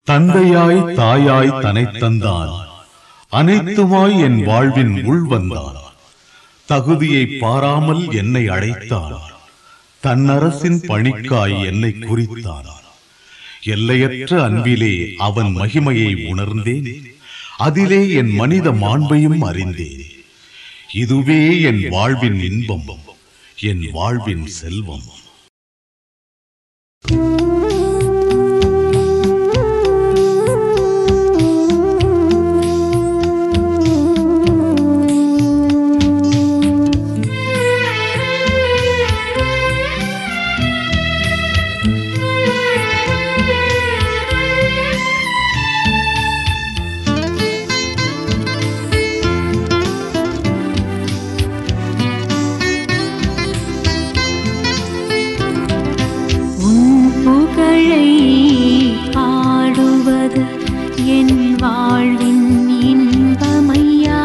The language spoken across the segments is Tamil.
தந்தையாய் தாயாய் தனைத் தந்தான் அனைத்துமாய் என் வாழ்வின் உள் வந்தான் தகுதியை பாராமல் என்னை அழைத்தான் தன்னரசின் பணிக்காய் என்னை குறித்தான் எல்லையற்ற அன்பிலே அவன் மகிமையை உணர்ந்தேன் அதிலே என் மனித மாண்பையும் அறிந்தேன் இதுவே என் வாழ்வின் இன்பம் என் வாழ்வின் செல்வம் உன் புகழை பாடுவது என் வாழ்வின் இன்பமையா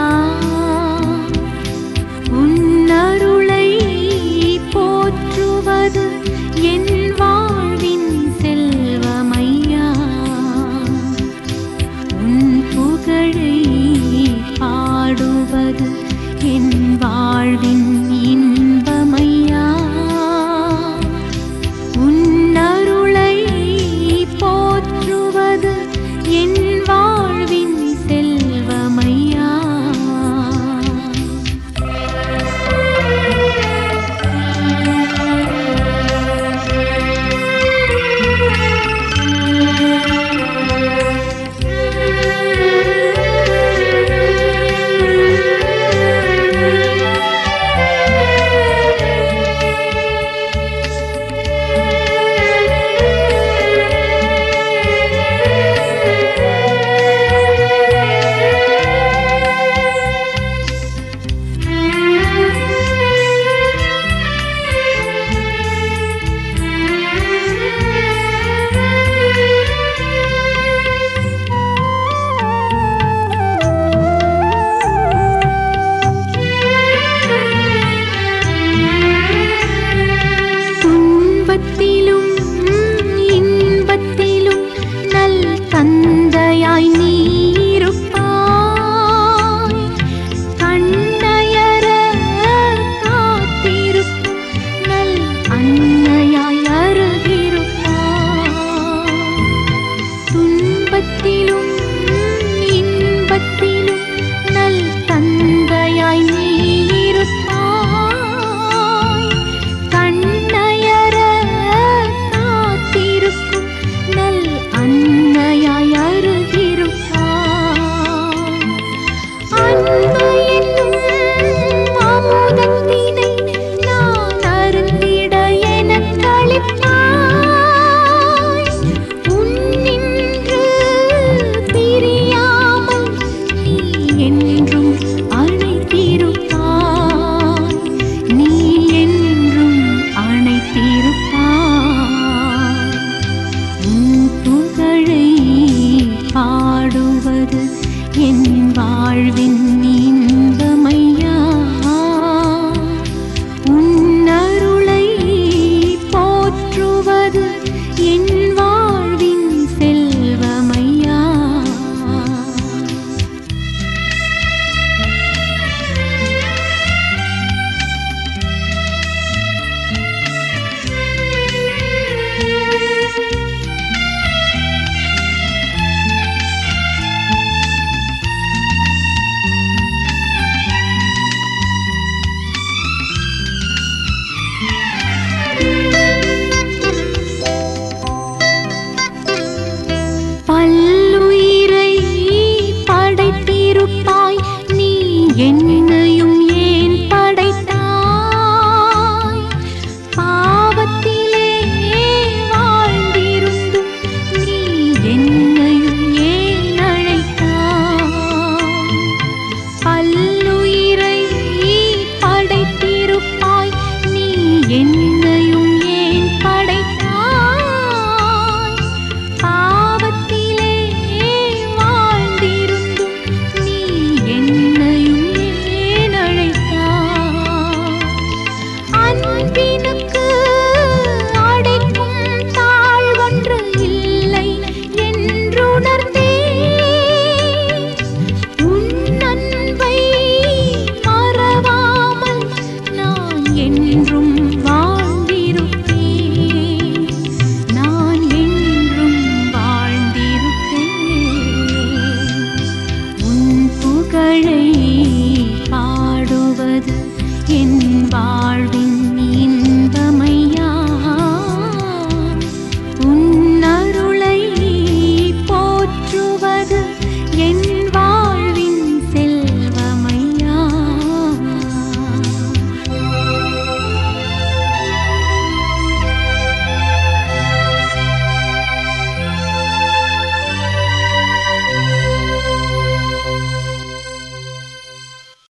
உன் அருளை போற்றுவது என் வாழ்வின் செல்வமையா உன் புகழை பாடுவது என் வாழ்வின் இன்பமையா உன் அருளை போற்றுவது என் வாழ்வின் செல்வமையா துன்பத்திலும் இன்பத்திலும் நல் தந்தையாய் நீருப்பாய் கண்ணையர காத்திருக்கும் நல் அன்னையாய் அருகிருப்பாய் துன்பத்திலும்